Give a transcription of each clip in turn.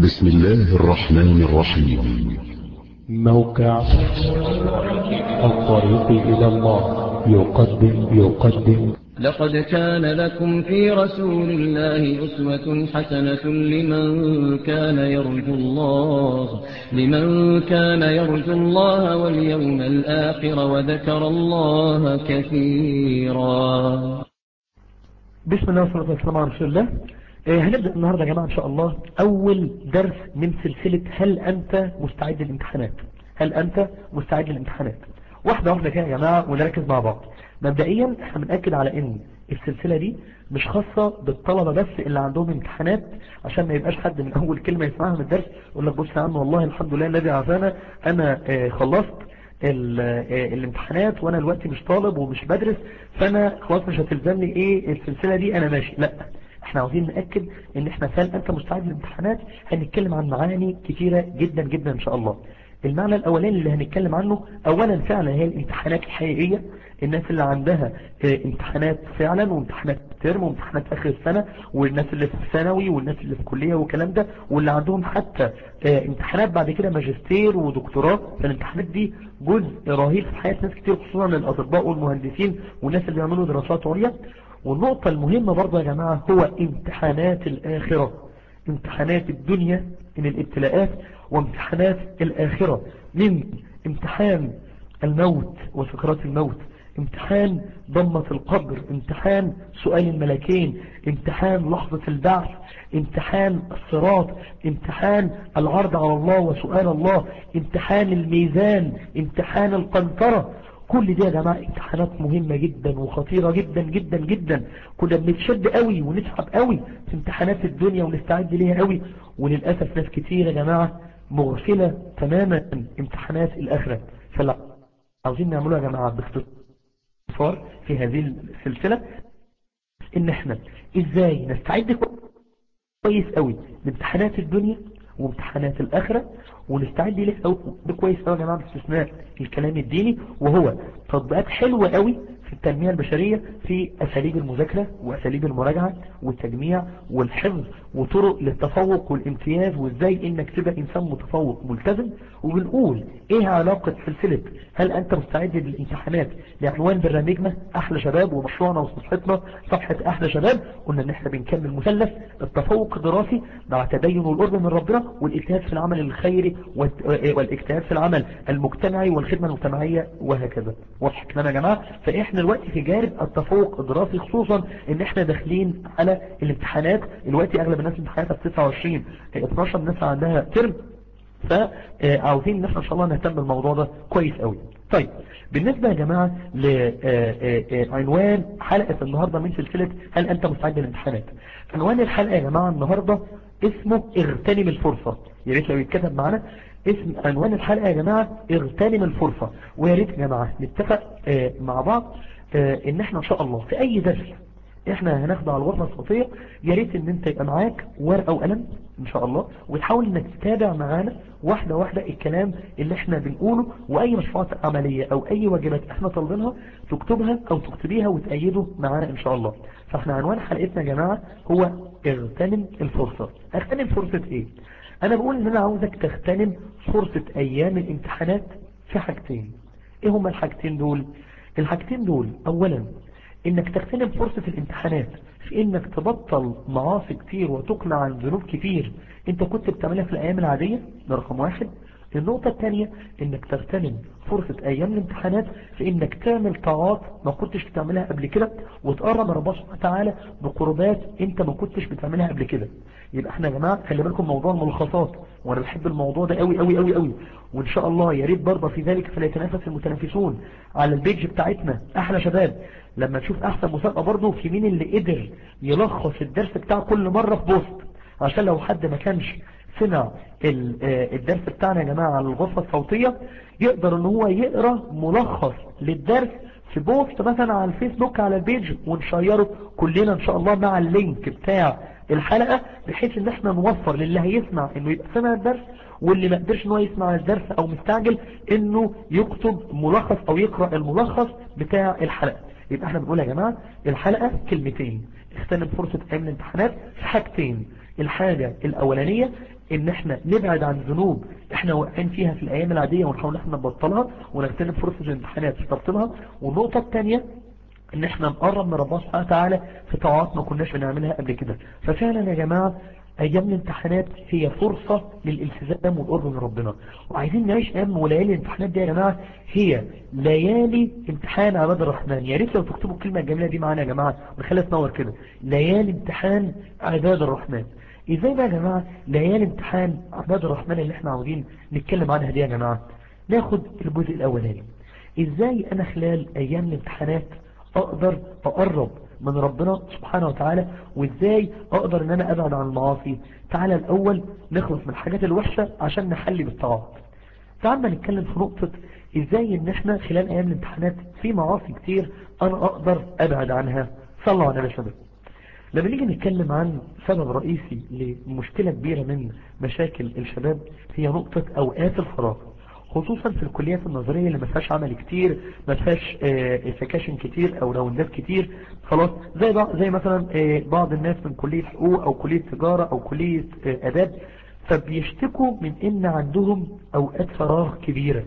بسم الله الرحمن الرحيم موقع الطريق إلى الله يقدم يقدم لقد كان لكم في رسول الله أسوة حسنة لمن كان يرجو الله لمن كان يرجو الله واليوم الآخر وذكر الله كثيرا بسم الله والصلاة والسلام على رسول الله آه، هنبدأ النهاردة يا جماعة إن شاء الله أول درس من سلسلة هل أنت مستعد للامتحانات هل أنت مستعد للامتحانات واحدة واحدة كده يا جماعة ونركز مع بعض مبدئيا احنا بنأكد على ان السلسلة دي مش خاصة بالطلبة بس اللي عندهم امتحانات عشان ما يبقاش حد من اول كلمة يسمعها من الدرس يقول لك بص يا عم والله الحمد لله الذي عافانا انا آه، خلصت ال- آه، الامتحانات وانا دلوقتي مش طالب ومش بدرس فانا خلاص مش هتلزمني ايه السلسلة دي انا ماشي لا احنا عاوزين نأكد ان احنا هل انت مستعد للامتحانات هنتكلم عن معاني كتيرة جدا جدا ان شاء الله المعنى الاولاني اللي هنتكلم عنه اولا فعلا هي الامتحانات الحقيقية الناس اللي عندها اه، امتحانات فعلا وامتحانات ترم وامتحانات اخر السنة والناس اللي في ثانوي والناس اللي في كلية والكلام ده واللي عندهم حتى اه، امتحانات بعد كده ماجستير ودكتوراه فالامتحانات دي جزء رهيب في حياة ناس كتير خصوصا الاطباء والمهندسين والناس اللي بيعملوا دراسات عليا والنقطة المهمة برضه يا جماعة هو امتحانات الآخرة امتحانات الدنيا من الابتلاءات وامتحانات الآخرة من امتحان الموت وسكرات الموت امتحان ضمة القبر امتحان سؤال الملكين امتحان لحظة البعث امتحان الصراط امتحان العرض على الله وسؤال الله امتحان الميزان امتحان القنطرة كل دي يا جماعة امتحانات مهمة جدا وخطيرة جدا جدا جدا كنا بنتشد قوي ونتعب قوي في امتحانات الدنيا ونستعد ليها قوي وللأسف ناس كتير يا جماعة مغفلة تماما امتحانات الآخرة فلا عاوزين نعملها يا جماعة باختصار في هذه السلسلة ان احنا ازاي نستعد كويس قوي لامتحانات الدنيا وامتحانات الآخرة ونستعد ليه قوي كويس قوي يا جماعة باستثناء الكلام الديني وهو تطبيقات حلوة قوي في التنمية البشرية في أساليب المذاكرة وأساليب المراجعة والتجميع والحفظ وطرق للتفوق والامتياز وازاي انك تبقى انسان متفوق ملتزم وبنقول ايه علاقة سلسلة هل انت مستعد للامتحانات لعنوان برنامجنا احلى شباب ومشروعنا وصفحتنا صفحة احلى شباب قلنا ان احنا بنكمل مثلث التفوق الدراسي مع تدين والقرب من ربنا والاجتهاد في العمل الخيري والت- والاجتهاد في العمل المجتمعي والخدمة المجتمعية وهكذا واضح كلام يا جماعة فاحنا دلوقتي في جانب التفوق الدراسي خصوصا ان احنا داخلين على الامتحانات دلوقتي اغلب الناس امتحاناتها في 29 12 ناس عندها ترم فعاوزين ان احنا ان شاء الله نهتم بالموضوع ده كويس قوي طيب بالنسبة يا جماعة لعنوان حلقة النهاردة من سلسلة هل انت مستعد للامتحانات عنوان الحلقة يا جماعة النهاردة اسمه اغتنم الفرصة يا ريت لو يتكتب معانا اسم عنوان الحلقة يا جماعة اغتنم الفرصة ويا ريت يا جماعة نتفق آه، مع بعض آه، ان احنا ان شاء الله في اي درس احنا هناخده على الغرفة الصوتية يا ريت ان انت يبقى معاك ورقة وقلم ان شاء الله وتحاول انك تتابع معانا واحدة واحدة الكلام اللي احنا بنقوله واي مشروعات عملية او اي واجبات احنا طالبينها تكتبها او تكتبيها وتأيده معانا ان شاء الله فاحنا عنوان حلقتنا يا جماعة هو اغتنم الفرصة اغتنم فرصة ايه انا بقول ان انا عاوزك تغتنم فرصة ايام الامتحانات في حاجتين ايه هما الحاجتين دول الحاجتين دول اولا انك تغتنم فرصة الامتحانات في انك تبطل معاصي كتير وتقلع عن ذنوب كتير انت كنت بتعملها في الايام العادية ده رقم واحد النقطة الثانية انك تغتنم فرصة ايام الامتحانات في انك تعمل طاعات ما كنتش بتعملها قبل كده وتقرب ربنا سبحانه وتعالى بقربات انت ما كنتش بتعملها قبل كده يبقى احنا يا جماعة خلي بالكم موضوع الملخصات وانا بحب الموضوع ده قوي قوي قوي قوي وان شاء الله يا ريت برضه في ذلك فليتنافس المتنافسون على البيج بتاعتنا احلى شباب لما نشوف احسن مسابقة برضه في مين اللي قدر يلخص الدرس بتاعه كل مرة في بوست عشان لو حد ما كانش سمع ال- آه، الدرس بتاعنا يا جماعة على الغرفة الصوتية يقدر ان هو يقرأ ملخص للدرس في بوست مثلا على الفيسبوك على البيج ونشيره كلنا ان شاء الله مع اللينك بتاع الحلقة بحيث ان احنا نوفر للي هيسمع انه يبقى سمع الدرس واللي ما قدرش ان هو يسمع الدرس او مستعجل انه يكتب ملخص او يقرأ الملخص بتاع الحلقة يبقى احنا بنقول يا جماعة الحلقة كلمتين اغتنم فرصة ايام الامتحانات في حاجتين الحاجة الاولانية ان احنا نبعد عن ذنوب احنا واقعين فيها في الايام العادية ونحاول احنا نبطلها ونغتنم فرصة الامتحانات في تبطيلها والنقطة الثانية ان احنا نقرب من ربنا سبحانه وتعالى في طاعات ما كناش بنعملها قبل كده ففعلا يا جماعة ايام الامتحانات هي فرصة للالتزام والقرب من ربنا وعايزين نعيش ايام وليالي الامتحانات دي يا جماعة هي ليالي امتحان عباد الرحمن يا ريت لو تكتبوا الكلمة الجميلة دي معانا يا جماعة ونخليها تنور كده ليالي امتحان عباد الرحمن ازاي بقى يا جماعة ليالي امتحان عباد الرحمن اللي احنا عاوزين نتكلم عنها دي يا جماعة ناخد الجزء الاولاني ازاي انا خلال ايام الامتحانات اقدر اقرب من ربنا سبحانه وتعالى وازاي اقدر ان انا ابعد عن المعاصي تعالى الاول نخلص من الحاجات الوحشة عشان نحلي بالطاعات تعالى نتكلم في نقطة ازاي ان احنا خلال ايام الامتحانات في معاصي كتير انا اقدر ابعد عنها صلوا على النبي شباب لما نيجي نتكلم عن سبب رئيسي لمشكلة كبيرة من مشاكل الشباب هي نقطة اوقات الفراغ خصوصا في الكليات النظرية اللي ما فيهاش عمل كتير ما فيهاش سكاشن كتير او راوندات كتير خلاص زي بعض زي مثلا آه، بعض الناس من كلية حقوق او كلية تجارة او كلية آه، اداب فبيشتكوا من ان عندهم اوقات فراغ كبيرة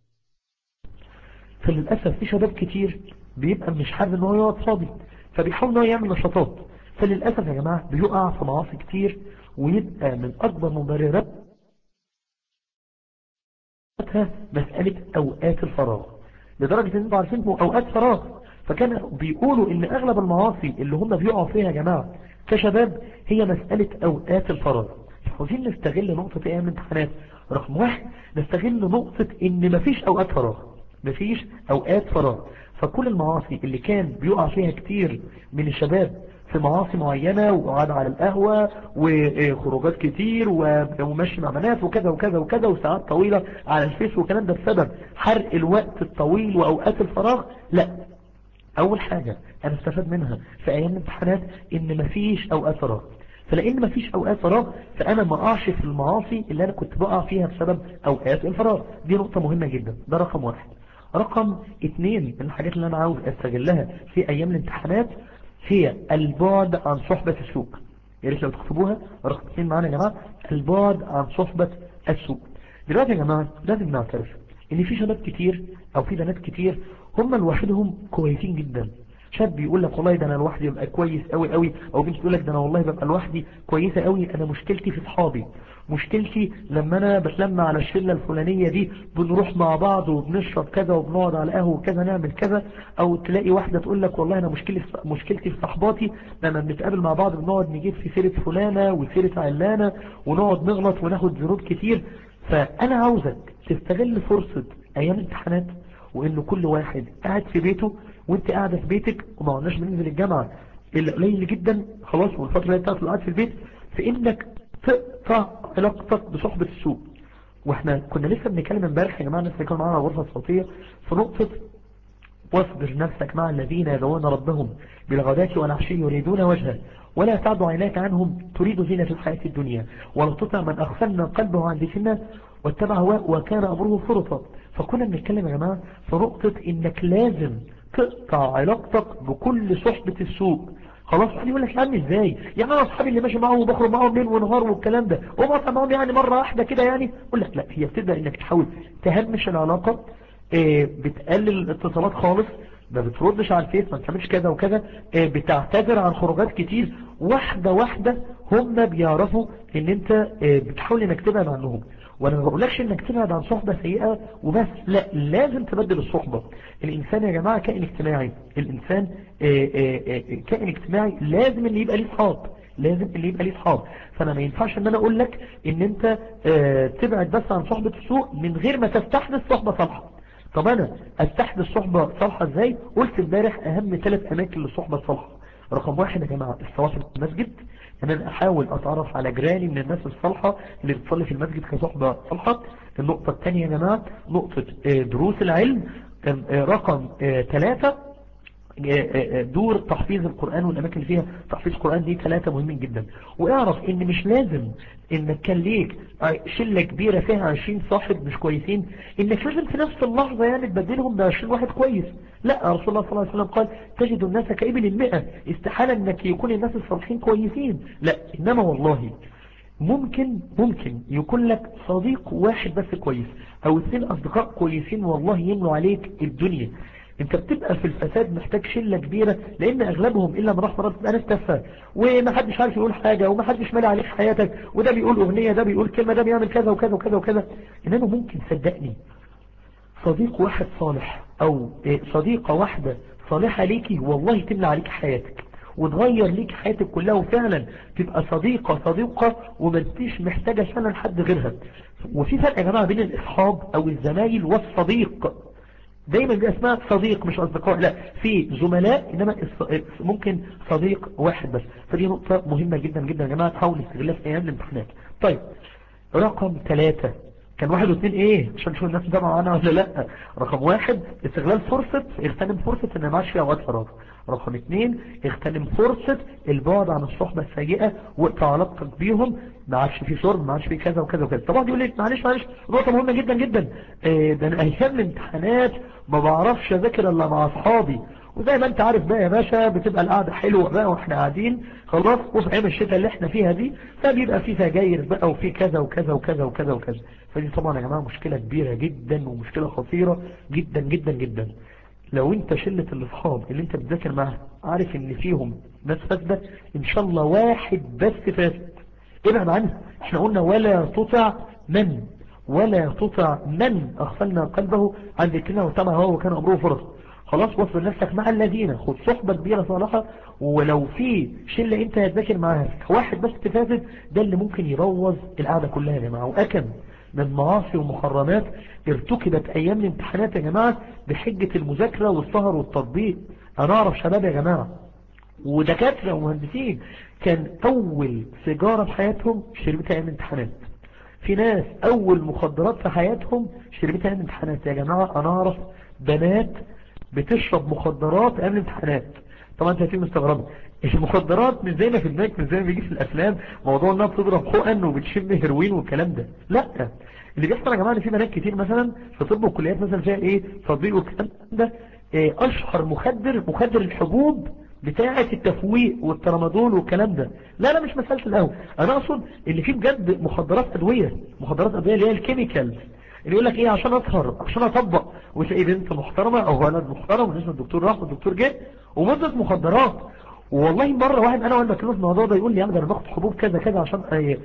فللأسف في شباب كتير بيبقى مش حابب ان هو يقعد فاضي فبيحاول ان هو يعمل نشاطات فللأسف يا جماعة بيقع في معاصي كتير ويبقى من اكبر مبررات مسألة أوقات الفراغ لدرجة ان انتوا عارفين هو أوقات فراغ فكان بيقولوا ان اغلب المعاصي اللي هم بيقعوا فيها يا جماعة كشباب هي مسألة أوقات الفراغ عاوزين نستغل نقطة ايام الامتحانات رقم واحد نستغل نقطة ان مفيش أوقات فراغ مفيش أوقات فراغ فكل المعاصي اللي كان بيقع فيها كتير من الشباب في معاصي معينة وقعد على القهوة وخروجات كتير ومشي مع بنات وكذا وكذا وكذا وساعات طويلة على الفيس والكلام ده بسبب حرق الوقت الطويل وأوقات الفراغ لا أول حاجة أنا استفاد منها في أيام الامتحانات إن مفيش أوقات فراغ فلأن مفيش أوقات فراغ فأنا ما أقعش في المعاصي اللي أنا كنت بقع فيها بسبب أوقات الفراغ دي نقطة مهمة جدا ده رقم واحد رقم اتنين من الحاجات اللي أنا عاوز أستغلها في أيام الامتحانات هي البعد عن صحبة السوق يا ريت لو تكتبوها رقم اثنين معانا يا جماعة البعد عن صحبة السوق دلوقتي يا جماعة لازم نعترف ان في شباب كتير او في بنات كتير هم لوحدهم كويسين جدا شاب بيقول لك والله ده انا لوحدي ببقى كويس قوي قوي او بنت تقول لك ده انا والله ببقى لوحدي كويسه قوي انا مشكلتي في اصحابي مشكلتي لما انا بتلم على الشله الفلانيه دي بنروح مع بعض وبنشرب كذا وبنقعد على قهوه وكذا نعمل كذا او تلاقي واحده تقول لك والله انا مشكلتي مشكلتي في صحباتي لما بنتقابل مع بعض بنقعد نجيب في سيره فلانه وسيره علانه ونقعد نغلط وناخد ذنوب كتير فانا عاوزك تستغل فرصه ايام الامتحانات وان كل واحد قاعد في بيته وانت قاعده في بيتك وما قلناش بننزل الجامعه الا قليل جدا خلاص والفتره اللي بتاعت القعد في البيت في انك تقطع علاقتك بصحبه السوق واحنا كنا لسه بنتكلم امبارح يا جماعه الناس اللي كانوا معانا على الغرفه الصوتيه في نقطه واصبر نفسك مع الذين يدعون ربهم بالغداة والعشي يريدون وجهه ولا تعد عيناك عنهم تريد زينة الحياة الدنيا ولا تطع من أغفلنا قلبه عن ذكرنا واتبع هواه وكان أمره فرطا فكنا بنتكلم يا جماعة في نقطة إنك لازم تقطع علاقتك بكل صحبة السوق خلاص واحد يقول لك يا عم ازاي يعني انا اصحابي اللي ماشي معاهم وبخرج معاهم ليل ونهار والكلام ده وبقطع معاهم يعني مره واحده كده يعني اقول لك لا هي بتبدا انك تحاول تهمش العلاقه إيه بتقلل الاتصالات خالص ما بتردش على الفيس ما بتعملش كذا وكذا إيه بتعتذر عن خروجات كتير واحدة واحدة هم بيعرفوا ان انت إيه بتحاول انك تبعد عنهم وانا ما بقولكش انك تبعد عن صحبة سيئة وبس لا لازم تبدل الصحبة الانسان يا جماعة كائن اجتماعي الانسان إيه إيه كائن اجتماعي لازم اللي يبقى ليه صحاب لازم اللي يبقى ليه صحاب فانا ما ينفعش ان انا اقول لك ان انت اه تبعد بس عن صحبة السوء من غير ما تستحدث صحبة صالحة طب انا استحدث صحبة صالحة ازاي قلت امبارح اهم ثلاث اماكن للصحبة الصالحة رقم واحد يا جماعة الصلاة في المسجد ان انا احاول اتعرف على جيراني من الناس الصالحة اللي بتصلي في المسجد كصحبة صالحة النقطة الثانية يا جماعة نقطة اه دروس العلم اه رقم ثلاثة دور تحفيظ القرآن والأماكن اللي فيها تحفيظ القرآن دي ثلاثة مهمين جدا واعرف ان مش لازم انك كان ليك شلة كبيرة فيها 20 صاحب مش كويسين انك لازم في نفس اللحظة يعني تبدلهم ب 20 واحد كويس لا رسول الله صلى الله عليه وسلم قال تجد الناس كإبل المئة استحالة انك يكون الناس الصالحين كويسين لا انما والله ممكن ممكن يكون لك صديق واحد بس كويس او اثنين اصدقاء كويسين والله يمنوا عليك الدنيا انت بتبقى في الفساد محتاج شلة كبيرة لان اغلبهم الا من رحمة ربك ناس تافهه ومحدش عارف يقول حاجة ومحدش مالي عليك حياتك وده بيقول اغنية ده بيقول كلمة ده بيعمل كذا وكذا وكذا وكذا انما ممكن صدقني صديق واحد صالح او صديقة واحدة صالحة ليكي والله تملى عليك حياتك وتغير ليك حياتك كلها وفعلا تبقى صديقة صديقة وما انتيش محتاجة فعلا حد غيرها وفي فرق يا جماعة بين الاصحاب او الزمايل والصديق دايما دي اسمها صديق مش اصدقاء لا في زملاء انما ممكن صديق واحد بس فدي نقطة مهمة جدا جدا يا جماعة تحاول استغلها في ايام الامتحانات طيب رقم ثلاثة كان واحد واثنين ايه عشان نشوف الناس ده معانا ولا لا رقم واحد استغلال فرصة اغتنم فرصة ان معاش فيها اوقات فراغ رقم اثنين اغتنم فرصة البعد عن الصحبة السيئة واقطع علاقتك بيهم ما عادش في شرب ما عادش في كذا وكذا وكذا طبعا يقول لك معلش معلش نقطة مهمة جدا جدا اه ده انا ايام الامتحانات ما بعرفش اذاكر الا مع اصحابي وزي ما انت عارف بقى يا باشا بتبقى القعدة حلوة بقى واحنا قاعدين خلاص وفي ايام الشتاء اللي احنا فيها دي فبيبقى في سجاير بقى وفي كذا وكذا وكذا وكذا وكذا فدي طبعا يا جماعة مشكلة كبيرة جدا ومشكلة خطيرة جدا جدا جدا لو انت شلة الاصحاب اللي انت بتذاكر معاها عارف ان فيهم ناس فاسدة ان شاء الله واحد بس فاسد ابعد عنه احنا قلنا ولا تطع من ولا تطع من اغفلنا قلبه عن ذكرنا وسمع هو وكان امره فرص خلاص وصل نفسك مع الذين خد صحبة كبيرة صالحة ولو في شلة انت هتذاكر معاها واحد بس تفاسد ده اللي ممكن يبوظ القعدة كلها يا جماعة واكم من معاصي ومحرمات ارتكبت ايام الامتحانات يا جماعة بحجة المذاكرة والسهر والتطبيق انا اعرف شباب يا جماعة ودكاترة ومهندسين كان اول سيجارة في حياتهم شربتها ايام الامتحانات في ناس اول مخدرات في حياتهم شربتها ايام الامتحانات يا جماعة انا اعرف بنات بتشرب مخدرات ايام الامتحانات طبعا انت هتيجي مستغربة المخدرات مش زي ما في دماغك مش زي ما بيجي في الافلام موضوع انها بتضرب حقن وبتشم هيروين والكلام ده لا اللي بيحصل يا جماعه ان في بنات كتير مثلا في طب وكليات مثلا فيها ايه تطبيق والكلام ده إيه اشهر مخدر مخدر الحبوب بتاعة التفويق والترامادول والكلام ده لا لا مش مسألة القهوة انا اقصد اللي فيه بجد مخدرات ادوية مخدرات ادوية اللي هي الكيميكالز اللي يقول لك ايه عشان اسهر عشان اطبق وتلاقي بنت محترمة او ولد محترم ونسمة الدكتور راح والدكتور جه ومدة مخدرات والله مرة واحد انا وانا بكلمه في الموضوع ده يقول لي يا عم ده انا باخد حبوب كذا كذا عشان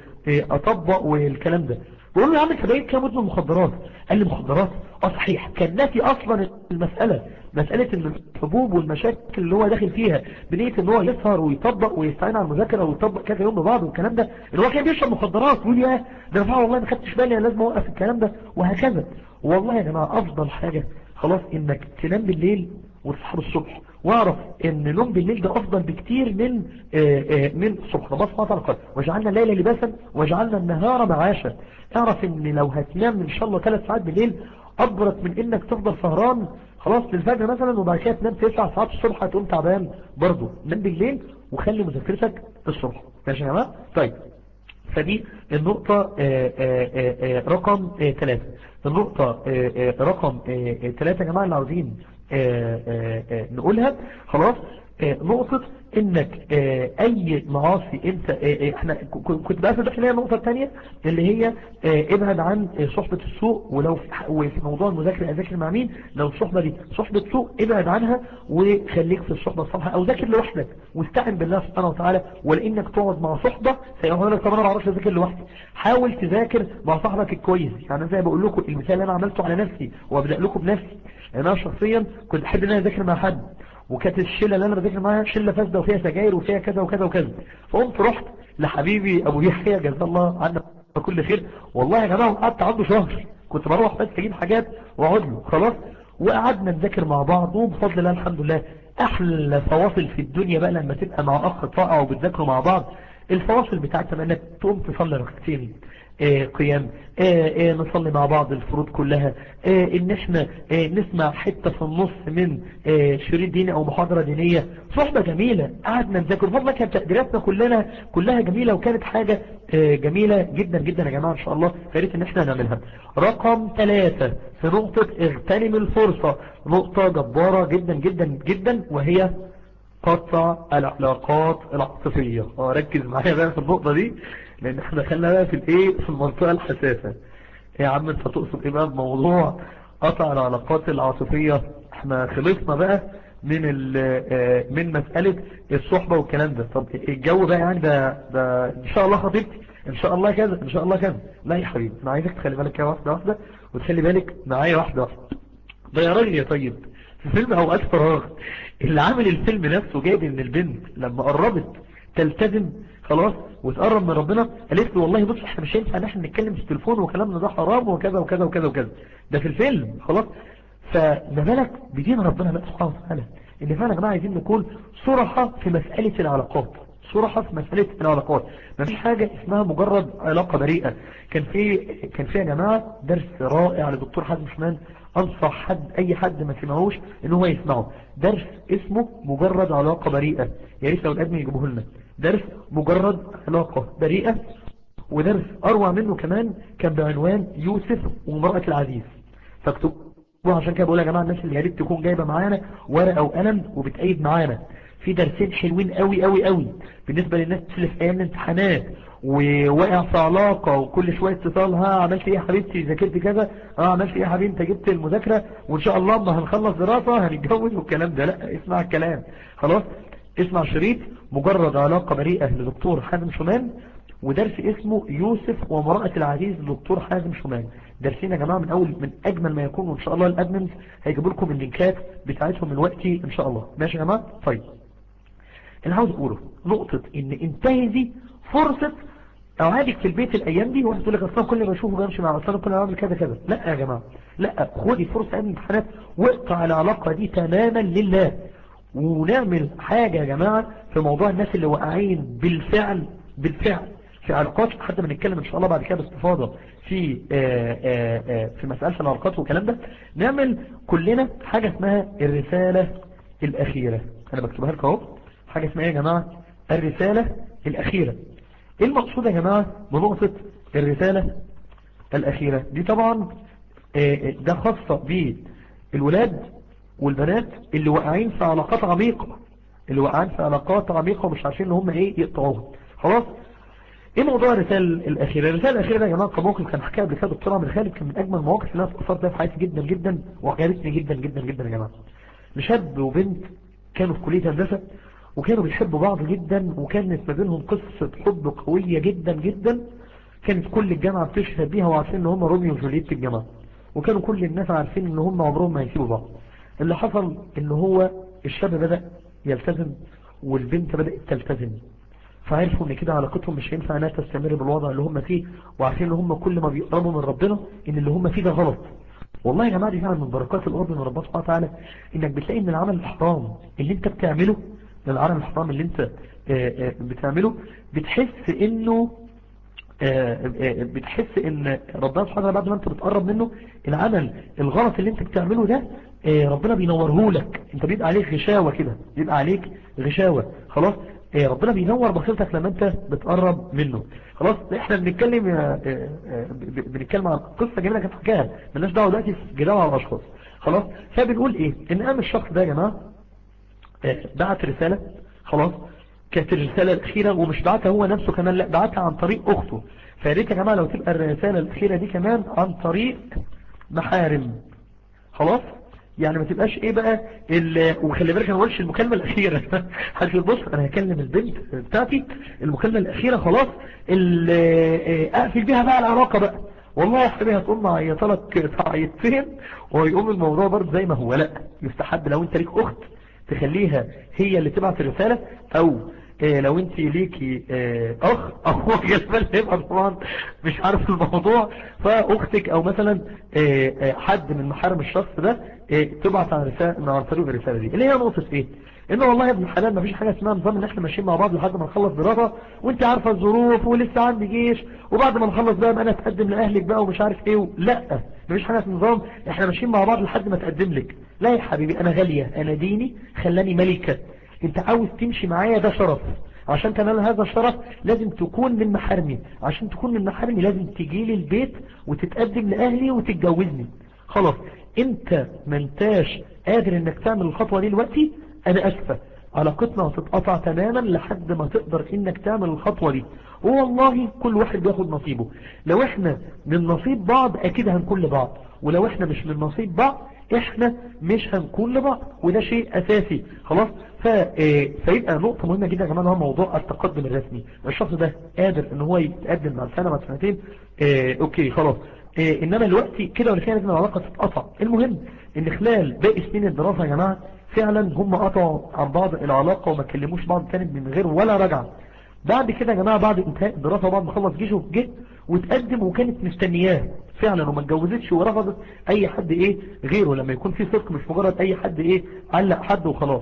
اطبق والكلام ده بقول له يا عم انت باين كام مدمن مخدرات قال لي مخدرات اه صحيح كان ناسي اصلا المسألة مسألة ان الحبوب والمشاكل اللي هو داخل فيها بنية ان هو يسهر ويطبق ويستعين على المذاكرة ويطبق كذا يوم ببعض والكلام ده ان هو كان بيشرب مخدرات يقول يا ده انا والله ما خدتش بالي انا لازم اوقف الكلام ده وهكذا والله يا جماعة افضل حاجة خلاص انك تنام بالليل وتصحى الصبح واعرف ان نوم بالليل ده افضل بكتير من آآ آآ من الصبح ربنا سبحانه وتعالى قال وجعلنا الليل لباسا وجعلنا النهار معاشا اعرف ان لو هتنام ان شاء الله ثلاث ساعات بالليل ابرك من انك تفضل سهران خلاص للفجر مثلا وبعد كده تنام تسع ساعات الصبح هتقوم تعبان برضه نام بالليل وخلي مذاكرتك الصبح ماشي يا جماعه طيب فدي النقطة رقم ثلاثة النقطة رقم ثلاثة يا جماعة اللي عاوزين نقولها خلاص نقطة انك اي معاصي انت احنا كنت بقى في هي النقطة الثانية اللي هي ابعد عن صحبة السوء ولو في موضوع المذاكرة اذاكر مع مين لو الصحبة دي صحبة سوء ابعد عنها وخليك في الصحبة الصالحة او ذاكر لوحدك واستعن بالله سبحانه وتعالى ولانك تقعد مع صحبة سيقول لك طب انا ما اعرفش اذاكر لوحدي حاول تذاكر مع صاحبك الكويس يعني زي بقول لكم المثال اللي انا عملته على نفسي وابدا لكم بنفسي انا شخصيا كنت احب ان انا اذاكر مع حد وكانت الشلة اللي انا بذاكر معاها شلة فاسدة وفيها سجاير وفيها كذا وكذا وكذا فقمت رحت لحبيبي ابو يحيى جزاه الله عنا كل خير والله يا جماعه قعدت عنده شهر كنت بروح بس اجيب حاجات واقعد له خلاص وقعدنا نذاكر مع بعض وبفضل الله الحمد لله احلى فواصل في الدنيا بقى لما تبقى مع اخ طائع وبتذاكروا مع بعض الفواصل بتاعتها انك تقوم تصلي ركعتين آه قيام آه آه نصلي مع بعض الفروض كلها آه ان احنا آه نسمع حتة في النص من آه شريط ديني او محاضرة دينية صحبة جميلة قعدنا نذاكر فضلا كانت تقديراتنا كلنا كلها جميلة وكانت حاجة آه جميلة جدا جدا يا جماعة ان شاء الله فاريت ان احنا نعملها رقم ثلاثة في نقطة اغتنم الفرصة نقطة جبارة جدا جدا جدا وهي قطع العلاقات العاطفية اه ركز معايا بقى في النقطة دي لان احنا دخلنا بقى في الايه في المنطقة الحساسة يا عم انت تقصد ايه بقى بموضوع قطع العلاقات العاطفية احنا خلصنا بقى من من مسألة الصحبة والكلام ده طب الجو بقى يعني ده, ده ان شاء الله خطيبتي ان شاء الله كذا ان شاء الله كذا لا يا حبيبي انا عايزك تخلي بالك كده واحدة واحدة وتخلي بالك معايا واحدة واحدة ده يا راجل يا طيب في فيلم اوقات فراغ اللي عامل الفيلم نفسه جايب ان البنت لما قربت تلتزم خلاص وتقرب من ربنا قالت له والله بص احنا مش هينفع ان احنا نتكلم في التليفون وكلامنا ده حرام وكذا وكذا وكذا وكذا ده في الفيلم خلاص فما بالك بدين ربنا بقى سبحانه وتعالى ان فعلا يا جماعه عايزين نكون صرحة في مسألة العلاقات صرحة في مسألة العلاقات ما فيش حاجة اسمها مجرد علاقة بريئة كان في كان في يا جماعة درس رائع لدكتور حازم شمان انصح حد اي حد ما سمعوش ان هو يسمعه درس اسمه مجرد علاقة بريئة يا ريت لو الادمي يجيبوه لنا درس مجرد علاقة بريئة ودرس اروع منه كمان كان بعنوان يوسف ومرأة العزيز فاكتبوه عشان كده بقول يا جماعة الناس اللي يا ريت تكون جايبة معانا ورقة وقلم وبتأيد معانا في درسين حلوين قوي قوي قوي بالنسبة للناس اللي في ايام الامتحانات وواقع في علاقة وكل شوية اتصال ها عملت ايه يا حبيبتي ذاكرت كذا اه عملت ايه يا حبيبي انت جبت المذاكرة وان شاء الله ما هنخلص دراسة هنتجوز والكلام ده لا اسمع الكلام خلاص اسمع شريط مجرد علاقة بريئة لدكتور حازم شمان ودرس اسمه يوسف ومرأة العزيز لدكتور حازم شمان درسين يا جماعة من اول من اجمل ما يكون وان شاء الله الادمنز هيجيبوا لكم اللينكات بتاعتهم من وقتي ان شاء الله ماشي يا جماعة طيب انا عاوز اقوله نقطة ان انتهزي فرصة اوعادك في البيت الايام دي واحد تقول لك اصلا كل ما اشوفه بمشي مع اصلا كل ما اعمل كذا كذا لا يا جماعة لا خدي فرصة ايام الامتحانات واقطع العلاقة دي تماما لله ونعمل حاجة يا جماعة في موضوع الناس اللي واقعين بالفعل بالفعل في علاقات حتى ما نتكلم ان شاء الله بعد كده باستفاضة في آآ آآ في مسألة العلاقات والكلام ده نعمل كلنا حاجة اسمها الرسالة الأخيرة انا بكتبها لكم اهو حاجة اسمها يا جماعة الرسالة الأخيرة ايه المقصود يا جماعة بنقطة الرسالة الأخيرة دي طبعا ده خاصة بالولاد والبنات اللي واقعين في علاقات عميقة اللي واقعين في علاقات عميقة ومش عارفين ان هم ايه يقطعوها خلاص ايه موضوع الرسالة الأخيرة الرسالة الأخيرة ده يا جماعة كموقف كان حكاية قبل كده دكتور عمرو خالد كان من أجمل المواقف اللي أنا اتأثرت بيها في حياتي جدا جدا وعجبتني جدا جدا جدا يا جماعة لشاب وبنت كانوا في كلية هندسة وكانوا بيحبوا بعض جدا وكانت ما بينهم قصة حب قوية جدا جدا كانت كل الجامعة بتشهد بيها وعارفين ان هم روميو وجوليت الجامعة وكانوا كل الناس عارفين ان هم عمرهم ما هيسيبوا بعض اللي حصل ان هو الشاب بدأ يلتزم والبنت بدأت تلتزم فعرفوا ان كده علاقتهم مش هينفع انها تستمر بالوضع اللي هم فيه وعارفين ان هم كل ما بيقربوا من ربنا ان اللي هم فيه ده غلط والله يا جماعة دي فعلا من بركات القرب من ربنا سبحانه وتعالى انك بتلاقي ان العمل الحرام اللي انت بتعمله العمل الحرام اللي انت بتعمله بتحس انه بتحس ان ربنا سبحانه وتعالى بعد ما انت بتقرب منه العمل الغلط اللي انت بتعمله ده ربنا بينوره لك انت بيبقى عليك غشاوة كده بيبقى عليك غشاوة خلاص ربنا بينور بصيرتك لما انت بتقرب منه خلاص احنا بنتكلم بنتكلم عن قصة جميلة كانت حكاها مالناش دعوه دلوقتي في جدال على الاشخاص خلاص فبنقول ايه ان قام الشخص ده يا جماعه بعت رسالة خلاص كانت الرسالة الأخيرة ومش بعتها هو نفسه كمان لا بعتها عن طريق أخته فياريت يا جماعة لو تبقى الرسالة الأخيرة دي كمان عن طريق محارم خلاص يعني ما تبقاش ايه بقى وخلي بالك انا ما قلتش المكالمه الاخيره حاجه بص انا هكلم البنت بتاعتي المكالمه الاخيره خلاص اقفل بيها بقى العلاقه بقى والله يا حبيبي هتقوم معيطه لك تعيطتين ويقوم الموضوع برضه زي ما هو لا يستحب لو انت ليك اخت تخليها هي اللي تبعت الرسالة او إيه لو انت ليكي إيه اخ اخو جلبال هيبقى طبعا مش عارف الموضوع فاختك او مثلا إيه حد من محارم الشخص ده تبعت عن رسالة عن طريق الرسالة دي اللي هي نقطة ايه ان والله يا ابن الحلال مفيش حاجة اسمها نظام ان احنا ماشيين مع بعض لحد ما نخلص دراسة وانت عارفة الظروف ولسه عندي جيش وبعد ما نخلص بقى انا اتقدم لاهلك بقى ومش عارف ايه و... لا مفيش حاجة اسمها نظام احنا ماشيين مع بعض لحد ما اتقدم لك لا يا حبيبي انا غالية انا ديني خلاني ملكة انت عاوز تمشي معايا ده شرف عشان تنال هذا الشرف لازم تكون من محارمي عشان تكون من محارمي لازم تجي لي البيت وتتقدم لأهلي وتتجوزني خلاص انت ما انتاش قادر انك تعمل الخطوة دي دلوقتي انا اسفة علاقتنا هتتقطع تماما لحد ما تقدر انك تعمل الخطوة دي والله كل واحد بياخد نصيبه لو احنا من نصيب بعض اكيد هنكون لبعض ولو احنا مش من نصيب بعض احنا مش هنكون لبعض وده شيء اساسي خلاص ف... اه فيبقى نقطة مهمة جدا يا جماعه هو موضوع التقدم الرسمي الشخص ده قادر ان هو يتقدم بعد سنة بعد سنتين اه اوكي خلاص اه انما الوقت كده ولا كده لازم العلاقة تتقطع المهم ان خلال باقي سنين الدراسة يا جماعة فعلا هم قطعوا عن بعض العلاقة وما كلموش بعض تاني من غير ولا رجعة بعد كده يا جماعة بعد انتهاء الدراسة وبعد ما خلص جيشه جه وتقدم وكانت مستنياه فعلا وما اتجوزتش ورفضت اي حد ايه غيره لما يكون في صدق مش مجرد اي حد ايه علق حد وخلاص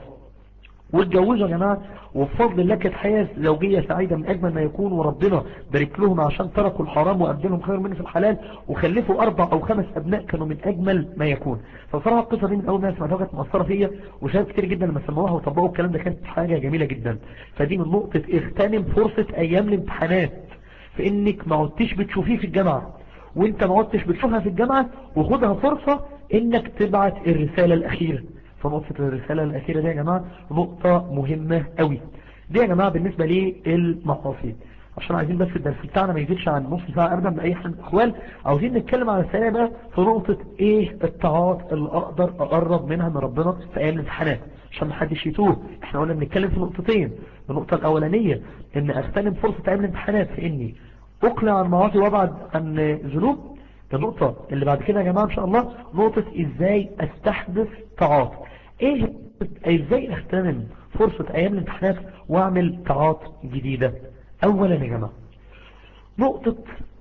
واتجوزوا يا جماعة وبفضل الله كانت حياة زوجية سعيدة من أجمل ما يكون وربنا بارك لهم عشان تركوا الحرام وأبدلهم خير منه في الحلال وخلفوا أربع أو خمس أبناء كانوا من أجمل ما يكون فصراحة القصة دي من أول ما سمعتها كانت مؤثرة فيا وشاهد كتير جدا لما سمعوها وطبقوا الكلام ده كانت حاجة جميلة جدا فدي من نقطة اغتنم فرصة أيام الامتحانات في إنك ما عدتش بتشوفيه في الجامعة وانت ما عدتش بتشوفها في الجامعة وخدها فرصة إنك تبعت الرسالة الأخيرة فنقطة الرسالة الأخيرة دي يا جماعة نقطة مهمة قوي دي يا جماعة بالنسبة للمقاصد عشان عايزين بس الدرس بتاعنا ما يزيدش عن نص ساعة أبدا بأي حال من الأحوال عاوزين نتكلم على السريع بقى في نقطة إيه الطاعات اللي أقدر أقرب منها من ربنا في أيام الامتحانات عشان ما حدش يتوه احنا قلنا بنتكلم في نقطتين النقطة الأولانية إن أغتنم فرصة أيام الامتحانات في إني أقلع عن معاصي وأبعد عن ذنوب النقطة اللي بعد كده يا جماعة إن شاء الله نقطة إزاي أستحدث طاعات ايه ازاي اغتنم فرصة ايام الامتحانات واعمل طاعات جديدة اولا يا جماعة نقطة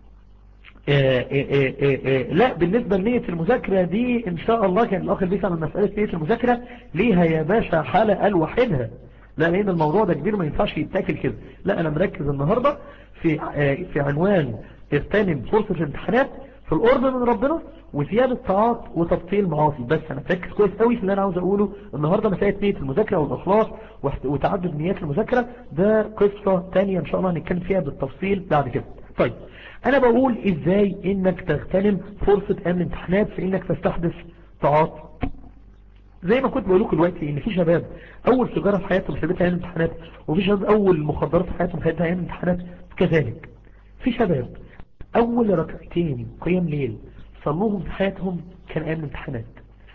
آآ آآ آآ لا بالنسبة لنية المذاكرة دي ان شاء الله كان الاخر بيسأل عن مسألة نية المذاكرة ليها يا باشا حالة الوحيدها لا لان الموضوع ده كبير ما ينفعش يتاكل كده لا انا مركز النهاردة في في عنوان اغتنم فرصة الامتحانات في القرب من ربنا وزيادة طاعات وتبطيل معاصي بس انا مركز كويس قوي في اللي انا عاوز اقوله النهاردة مسألة نية المذاكرة والاخلاص وتعدد نيات المذاكرة ده قصة تانية ان شاء الله هنتكلم فيها بالتفصيل بعد كده طيب انا بقول ازاي انك تغتنم فرصة ايام الامتحانات في انك تستحدث طاعات زي ما كنت بقول لكم دلوقتي ان في شباب اول سيجاره في حياتهم خدتها ايام الامتحانات وفي شباب اول مخدرات في حياتهم خدتها ايام الامتحانات كذلك في شباب اول ركعتين قيام ليل صلوهم في حياتهم كان ايام الامتحانات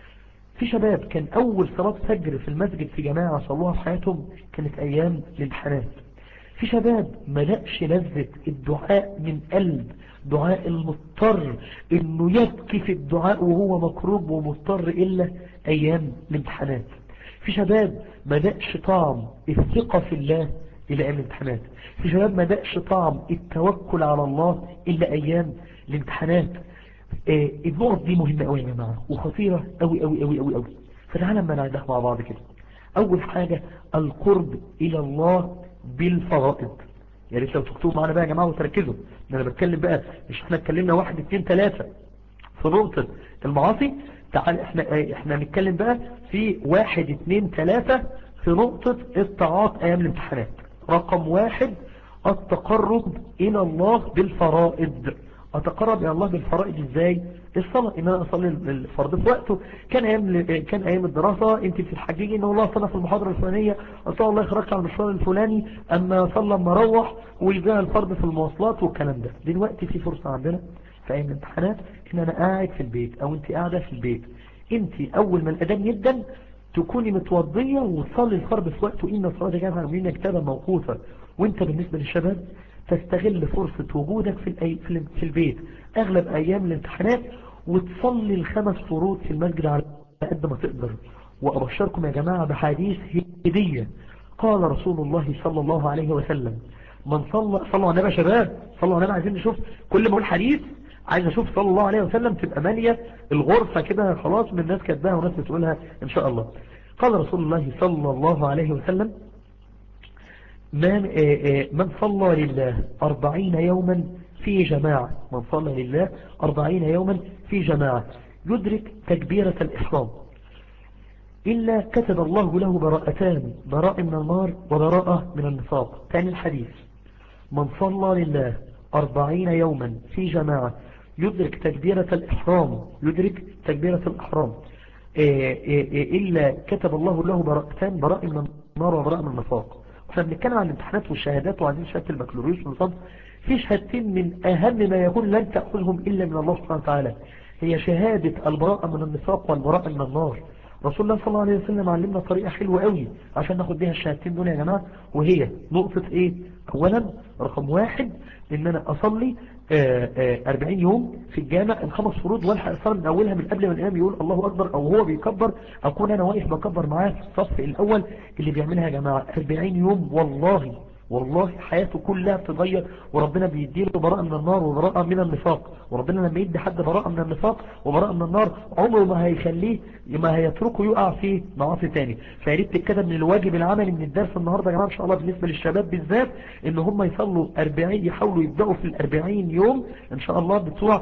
في شباب كان اول صلاة فجر في المسجد في جماعة صلوها في حياتهم كانت ايام الامتحانات في شباب ملقش لذة الدعاء من قلب دعاء المضطر انه يبكي في الدعاء وهو مكروب ومضطر الا ايام الامتحانات في شباب ملقش طعم الثقة في الله الى ايام الامتحانات في شباب ملقش طعم التوكل على الله الا ايام الامتحانات آه النقط دي مهمة قوي يا جماعة وخطيرة قوي قوي قوي قوي قوي فتعالى ما نعدها مع بعض كده اول حاجة القرب الى الله بالفرائض يا ريت لو تكتبوا معانا بقى يا جماعة وتركزوا ان انا بتكلم بقى مش احنا اتكلمنا واحد اتنين تلاتة في نقطة المعاصي تعال احنا اه احنا نتكلم بقى في واحد اتنين تلاتة في نقطة الطاعات ايام الامتحانات رقم واحد التقرب الى الله بالفرائض اتقرب الى الله بالفرائض ازاي الصلاة ان انا اصلي الفرض في وقته كان ايام كان ايام الدراسة انت بتتحججي ان الله صلى في المحاضرة الفلانية اصلا الله يخرجك على المشوار الفلاني اما صلى اما روح ويجاء الفرض في المواصلات والكلام ده دلوقتي في فرصة عندنا في ايام الامتحانات ان انا قاعد في البيت او انت قاعدة في البيت انت اول ما الاذان يبدا تكوني متوضية وتصلي الفرض في وقته ان الصلاة جامعة من كتابة موقوفة وانت بالنسبة للشباب تستغل فرصة وجودك في, الأي... في البيت اغلب ايام الامتحانات وتصلي الخمس فروض في المسجد على قد ما تقدر وابشركم يا جماعة بحديث هدية قال رسول الله صلى الله عليه وسلم من صلى صلوا على النبي يا شباب صلوا على النبي عايزين نشوف كل ما اقول حديث عايز اشوف صلى الله عليه وسلم تبقى مالية الغرفة كده خلاص من الناس كاتباها وناس بتقولها ان شاء الله قال رسول الله صلى الله عليه وسلم من, من صلى لله أربعين يوما في جماعة من صلى لله أربعين يوما في جماعة يدرك تكبيرة الإحرام إلا كتب الله له براءتان براء من النار وبراءة من النفاق ثاني الحديث من صلى لله أربعين يوما في جماعة يدرك تكبيرة الإحرام يدرك تكبيرة الإحرام إلا كتب الله له براءتان براء من النار وبراء من النفاق واحنا بنتكلم عن الامتحانات والشهادات وعايزين شهادة البكالوريوس والنصاب في شهادتين من أهم ما يكون لن تأخذهم إلا من الله سبحانه وتعالى هي شهادة البراءة من النفاق والبراءة من النار رسول الله صلى الله عليه وسلم علمنا طريقة حلوة قوي عشان ناخد بيها الشهادتين دول يا جماعة وهي نقطة ايه اولا رقم واحد ان انا اصلي آآ آآ 40 يوم في الجامع الخمس فروض والحق الصلاة من اولها من قبل ما الامام يقول الله اكبر او هو بيكبر اكون انا واقف بكبر معاه في الصف الاول اللي بيعملها يا جماعة 40 يوم والله والله حياته كلها بتتغير وربنا بيديله براءة من النار وبراءة من النفاق وربنا لما يدي حد براءة من النفاق وبراءة من النار عمره ما هيخليه ما هيتركه يقع في معاصي تاني فياريت تتكتب من الواجب العملي من الدرس النهاردة يا جماعة ان شاء الله بالنسبة للشباب بالذات ان هم يصلوا 40 يحاولوا يبدأوا في الأربعين يوم ان شاء الله بتوع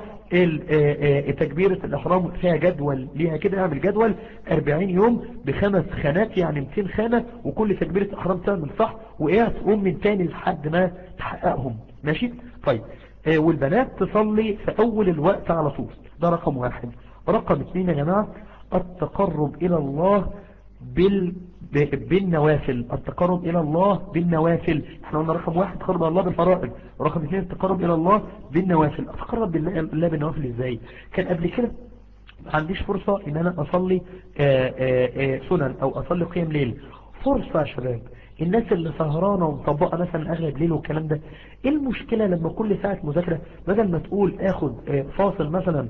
تكبيرة الإحرام فيها جدول ليها كده اعمل جدول 40 يوم بخمس خانات يعني 200 خانة وكل تكبيرة إحرام تعمل صح وإيه تقوم من تاني لحد ما تحققهم ماشي طيب آه والبنات تصلي في أول الوقت على طول ده رقم واحد رقم اثنين يا جماعة التقرب إلى الله بال بالنوافل التقرب إلى الله بالنوافل احنا قلنا رقم واحد تقرب إلى الله بالفرائض ورقم اثنين التقرب إلى الله بالنوافل أتقرب بالله بالنوافل إزاي كان قبل كده ما عنديش فرصة ان انا اصلي آآ آآ سنن او اصلي قيام ليل فرصة يا شباب الناس اللي سهرانة ومطبقة مثلا اغلب ليل والكلام ده ايه المشكلة لما كل ساعة مذاكرة بدل ما تقول اخد فاصل مثلا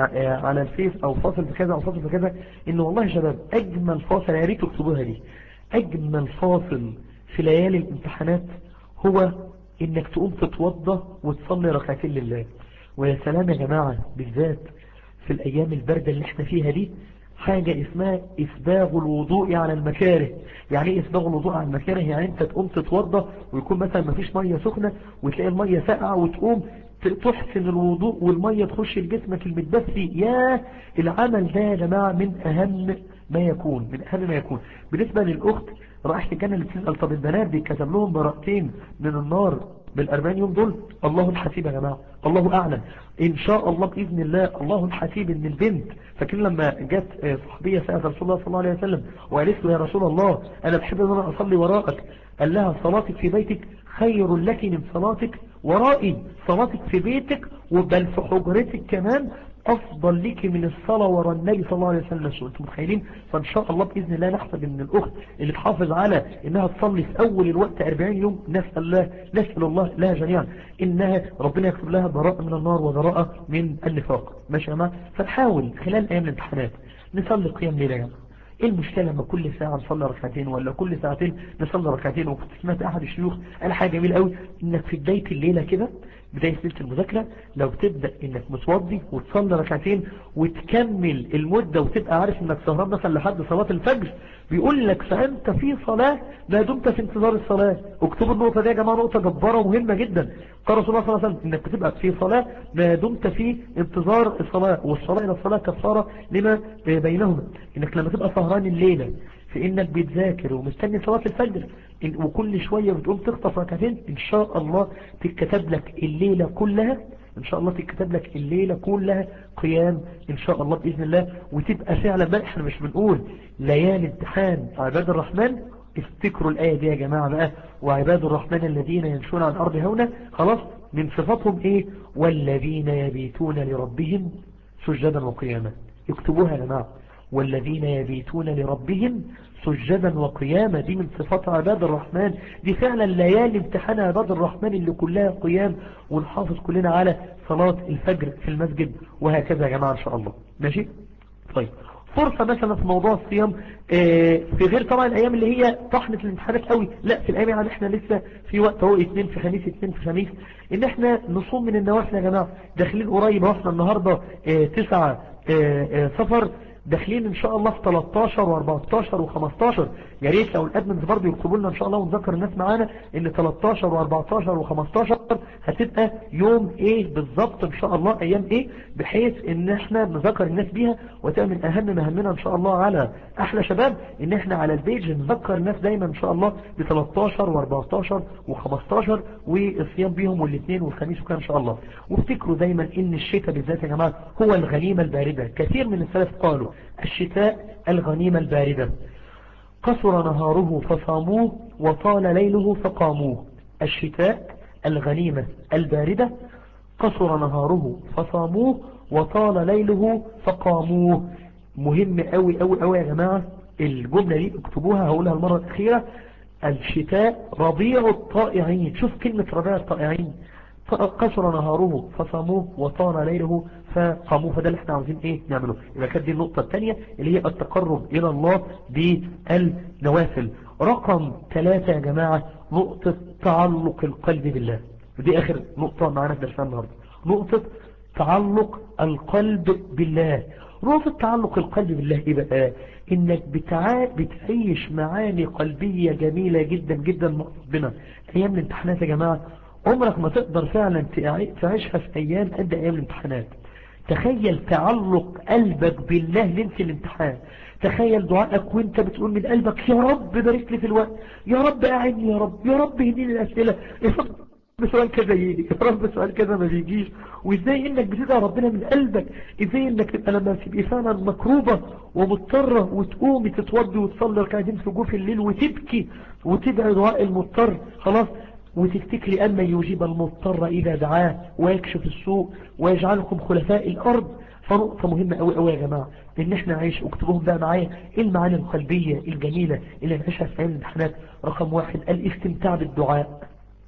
على الفيس او فاصل في كذا او فاصل في كذا ان والله يا شباب اجمل فاصل يا ريت تكتبوها دي اجمل فاصل في ليالي الامتحانات هو انك تقوم تتوضى وتصلي ركعتين لله ويا سلام يا جماعة بالذات في الأيام الباردة اللي احنا فيها دي حاجة اسمها إسباغ الوضوء على المكاره يعني ايه إسباغ الوضوء على المكاره يعني انت تقوم تتوضى ويكون مثلا مفيش مية سخنة وتلاقي المية ساقعة وتقوم تحسن الوضوء والمية تخش لجسمك المتدفي يا العمل ده يا جماعة من أهم ما يكون من أهم ما يكون بالنسبة للأخت رائحة الجنة اللي بتسأل طب البنات دي كتب لهم براءتين من النار بالأربعين يوم دول الله الحسيب يا جماعة الله أعلم إن شاء الله بإذن الله الله الحسيب إن البنت فاكرين لما جت صحبية سألت رسول الله صلى الله عليه وسلم وقالت له يا رسول الله أنا بحب أن أنا أصلي وراءك قال لها صلاتك في بيتك خير لك من صلاتك ورائي صلاتك في بيتك وبل في حجرتك كمان أفضل لك من الصلاة وراء النبي صلى الله عليه وسلم انتم متخيلين فإن شاء الله بإذن الله نحسب أن الأخت اللي تحافظ على إنها تصلي في أول الوقت 40 يوم نسأل الله نسأل الله لها جميعا إنها ربنا يكتب لها براءة من النار وبراءة من النفاق ماشي يا جماعه فنحاول خلال أيام الامتحانات نصلي قيام ليلة يا جماعه ايه المشكلة لما كل ساعة نصلي ركعتين ولا كل ساعتين نصلي ركعتين وكنت سمعت احد الشيوخ قال حاجة جميلة قوي انك في بداية الليلة كده بداية ليلة المذاكرة لو تبدأ انك متوضي وتصلي ركعتين وتكمل المدة وتبقى عارف انك سهران مثلا لحد صلاة الفجر بيقول لك فانت في صلاة ما دمت في انتظار الصلاة اكتبوا النقطة دي يا جماعة نقطة جبارة ومهمة جدا قال رسول الله صلى الله عليه وسلم انك بتبقى في صلاة ما دمت في انتظار الصلاة والصلاة الى الصلاة كفارة لما بينهما انك لما تبقى سهران الليلة في انك بتذاكر ومستني صلاة الفجر وكل شوية بتقوم تخطف ركعتين ان شاء الله تتكتب لك الليلة كلها ان شاء الله تتكتب لك الليلة كلها قيام ان شاء الله بإذن الله وتبقى فعلا بقى احنا مش بنقول ليالي امتحان عباد الرحمن افتكروا الآية دي يا جماعة بقى وعباد الرحمن الذين يمشون على الأرض هونا خلاص من صفاتهم ايه والذين يبيتون لربهم سجدا وقياما اكتبوها يا جماعة والذين يبيتون لربهم سجدا وقياما دي من صفات عباد الرحمن دي فعلا ليالي امتحان عباد الرحمن اللي كلها قيام ونحافظ كلنا على صلاة الفجر في المسجد وهكذا يا جماعة ان شاء الله ماشي طيب فرصة مثلا في موضوع الصيام اه في غير طبعا الايام اللي هي طحنة الامتحانات قوي لا في الايام يعني احنا لسه في وقت اهو اثنين في خميس اثنين في خميس ان احنا نصوم من النوافل يا جماعة داخلين قريب احنا النهاردة اه تسعة اه صفر داخلين ان شاء الله في 13 و14 و15 يا ريت لو الادمنز برضه يكتبوا لنا ان شاء الله ونذكر الناس معانا ان 13 و14 و15 هتبقى يوم ايه بالظبط ان شاء الله ايام ايه بحيث ان احنا نذكر الناس بيها وتبقى من اهم مهمنا ان شاء الله على احلى شباب ان احنا على البيج نذكر الناس دايما ان شاء الله ب 13 و14 و15 والصيام بيهم والاثنين والخميس وكان ان شاء الله وافتكروا دايما ان الشتاء بالذات يا جماعه هو الغنيمه البارده كثير من السلف قالوا الشتاء الغنيمه البارده قصر نهاره فصاموه وطال ليله فقاموه الشتاء الغنيمة الباردة قصر نهاره فصاموه وطال ليله فقاموه مهم قوي قوي قوي يا جماعة الجملة دي اكتبوها هقولها المرة الأخيرة الشتاء ربيع الطائعين شوف كلمة ربيع الطائعين قصر نهاره فصاموه وطال ليله فقاموه فده اللي احنا عاوزين ايه نعمله يبقى كانت دي النقطة الثانية اللي هي التقرب الى الله بالنوافل رقم ثلاثة يا جماعة نقطة تعلق القلب بالله ودي اخر نقطة معانا في درسنا النهاردة نقطة تعلق القلب بالله نقطة تعلق القلب بالله ايه بقى انك بتع... بتعيش معاني قلبية جميلة جدا جدا مع ربنا ايام الامتحانات يا جماعة عمرك ما تقدر فعلا تعيشها في ايام قد ايام الامتحانات تخيل تعلق قلبك بالله ليلة الامتحان تخيل دعائك وانت بتقول من قلبك يا رب بارك لي في الوقت يا رب اعني يا رب يا رب هديني الاسئلة يا رب سؤال كذا يجي يا رب سؤال كذا ما بيجيش وازاي انك بتدعي ربنا من قلبك ازاي انك تبقى لما تبقى فعلا مكروبة ومضطرة وتقومي تتوضي وتصلي ركعتين في جوف الليل وتبكي وتدعي دعاء المضطر خلاص وتفتكري أما يجيب المضطر إذا دعاه ويكشف السوء ويجعلكم خلفاء الأرض فنقطة مهمة قوي قوي يا جماعة ان احنا نعيش اكتبوهم بقى معايا ايه المعاني القلبية الجميلة اللي نعيشها في ايام الامتحانات رقم واحد الاستمتاع بالدعاء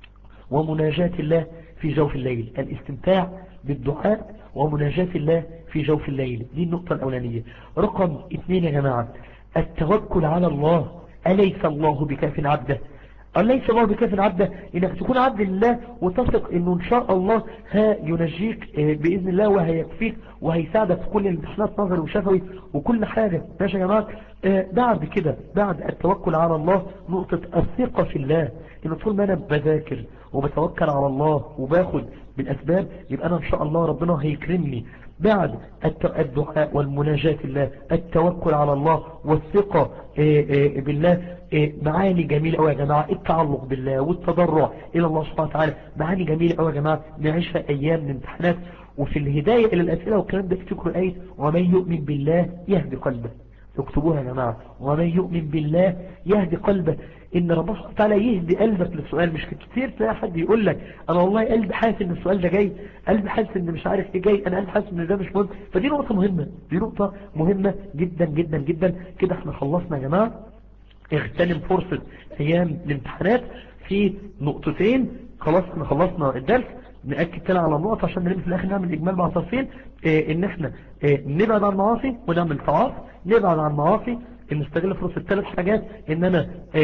ومناجاة الله في جوف الليل الاستمتاع بالدعاء ومناجاة الله في جوف الليل دي النقطة الأولانية رقم اثنين يا جماعة التوكل على الله أليس الله بكاف عبده أليس الله بكاف عبده إنك تكون عبد الله وتثق إنه إن شاء الله ينجيك بإذن الله وهيكفيك وهيساعدك في كل الامتحانات نظري وشفوي وكل حاجة ماشي يا جماعة بعد كده بعد التوكل على الله نقطة الثقة في الله إنه طول ما أنا بذاكر وبتوكل على الله وباخد بالأسباب يبقى أنا إن شاء الله ربنا هيكرمني بعد الدعاء والمناجاة الله التوكل على الله والثقة بالله معاني جميلة قوي يا جماعة التعلق بالله والتضرع إلى الله سبحانه وتعالى معاني جميلة قوي يا جماعة نعيشها أيام الامتحانات وفي الهداية إلى الأسئلة والكلام ده افتكروا آية ومن يؤمن بالله يهدي قلبه اكتبوها يا جماعة ومن يؤمن بالله يهدي قلبه ان ربنا سبحانه وتعالى يهدي قلبك للسؤال مش كتير تلاقي حد يقول لك انا والله قلبي حاسس ان السؤال ده جاي قلبي حاسس ان مش عارف ايه جاي انا قلبي حاسس ان ده مش مهم فدي نقطة مهمة دي نقطة مهمة جدا جدا جدا كده احنا خلصنا يا جماعة اغتنم فرصة ايام الامتحانات في نقطتين خلاص احنا خلصنا الدرس نأكد تاني على النقط عشان نلم في الاخر نعمل اجمال مع تفصيل اه ان احنا اه نبعد عن المعاصي ونعمل طاعات نبعد عن المعاصي ان نستغل فرصة الثلاث حاجات ان انا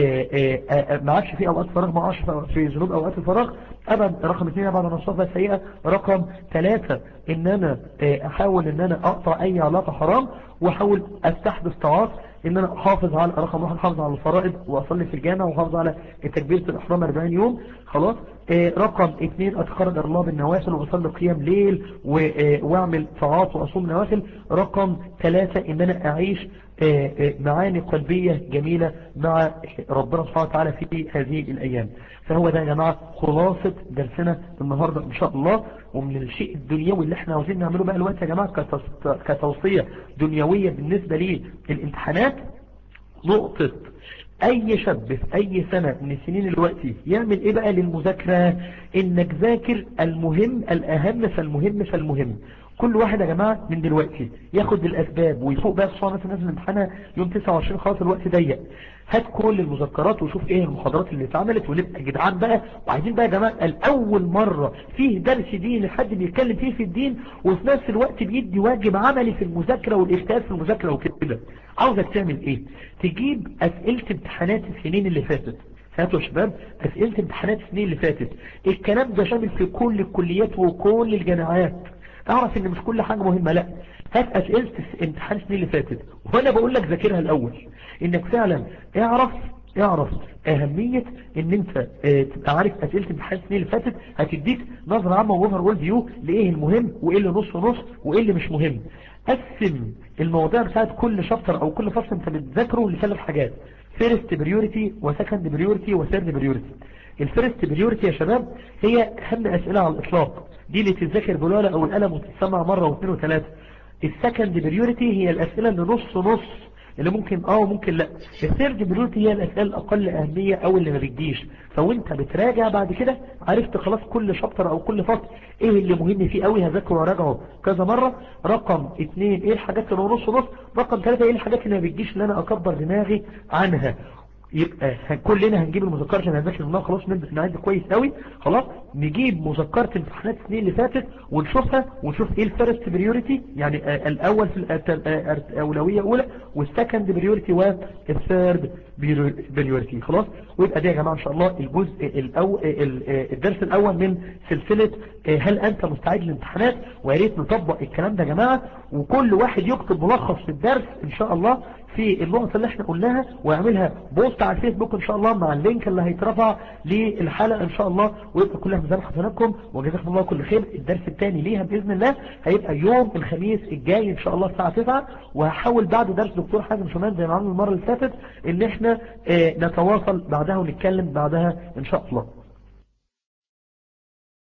ما عادش في اوقات فراغ ما عادش في ذنوب اوقات الفراغ ابعد رقم اثنين ابعد عن الصفة السيئة رقم ثلاثة ان انا احاول ان انا اقطع اي علاقة حرام واحاول استحدث طاعات ان انا احافظ على رقم واحد احافظ على الفرائض واصلي في الجامع واحافظ على تكبيرة الاحرام 40 يوم خلاص آه رقم اثنين اتقرب الله بالنوافل واصلي قيام ليل واعمل طاعات واصوم نوافل رقم ثلاثة ان انا اعيش آه آه معاني قلبية جميلة مع ربنا سبحانه وتعالى في هذه الايام فهو ده يا جماعة خلاصة درسنا النهاردة ان شاء الله ومن الشيء الدنيوي اللي احنا عاوزين نعمله بقى الوقت يا جماعة كتوصية دنيوية بالنسبة للامتحانات نقطة اي شاب في اي سنة من السنين الوقتي يعمل ايه بقى للمذاكرة انك ذاكر المهم الاهم فالمهم فالمهم كل واحد يا جماعة من دلوقتي ياخد الاسباب ويفوق بقى الصورة مثلا نازل الامتحان يوم 29 خلاص الوقت ضيق هات كل المذكرات وشوف ايه المحاضرات اللي اتعملت ونبقى جدعان بقى وعايزين بقى يا جماعة الاول مرة فيه درس دين حد بيتكلم فيه في الدين وفي نفس الوقت بيدي واجب عملي في المذاكرة والاجتهاد في المذاكرة وكده عاوزك تعمل ايه تجيب اسئلة امتحانات السنين اللي فاتت هاتوا يا شباب اسئلة امتحانات السنين اللي فاتت الكلام ده شامل في كل الكليات وكل الجامعات اعرف ان مش كل حاجة مهمة لا هات اسئلة امتحان السنين اللي فاتت وانا بقول لك ذاكرها الاول انك فعلا اعرف اعرف اهمية ان انت اه تبقى عارف اسئلة امتحان السنين اللي فاتت هتديك نظرة عامة ووفر وول فيو لايه المهم وايه اللي نص ونص وايه اللي مش مهم قسم المواضيع بتاعت كل شابتر او كل فصل انت بتذاكره لثلاث حاجات فيرست بريوريتي وسكند بريوريتي وثيرد بريوريتي الفيرست بريوريتي يا شباب هي اهم اسئلة على الاطلاق دي اللي تتذاكر بالورقه او القلم وتتسمع مرة واثنين وثلاثة السكند بريوريتي هي الاسئلة اللي نص نص اللي ممكن اه وممكن لا الثيرد بريوريتي هي الاسئله الاقل اهميه او اللي ما بتجيش فوانت بتراجع بعد كده عرفت خلاص كل شابتر او كل فصل ايه اللي مهم فيه قوي هذاكره وراجعه كذا مره رقم اثنين ايه الحاجات اللي نص نص رقم ثلاثة ايه الحاجات اللي ما بتجيش اللي انا اكبر دماغي عنها يبقى كلنا هنجيب المذكرة عشان هنذاكر منها خلاص نبدأ نعد كويس قوي خلاص نجيب مذكرة امتحانات السنين اللي فاتت ونشوفها ونشوف ايه الفيرست بريوريتي يعني آه الاول في الاولوية اولى والسكند بريوريتي والثيرد بريوريتي خلاص ويبقى ده يا جماعة ان شاء الله الجزء الأو... الدرس الاول من سلسلة هل انت مستعد للامتحانات ويا ريت نطبق الكلام ده يا جماعة وكل واحد يكتب ملخص في الدرس ان شاء الله في النقطة اللي احنا قلناها ويعملها بوست على الفيسبوك ان شاء الله مع اللينك اللي هيترفع للحلقة ان شاء الله ويبقى كلها ميزان حسناتكم وجزاكم الله كل خير الدرس الثاني ليها باذن الله هيبقى يوم الخميس الجاي ان شاء الله الساعة 9 وهحاول بعد درس دكتور حازم شمال زي ما عملنا المرة اللي فاتت ان احنا اه نتواصل بعدها ونتكلم بعدها ان شاء الله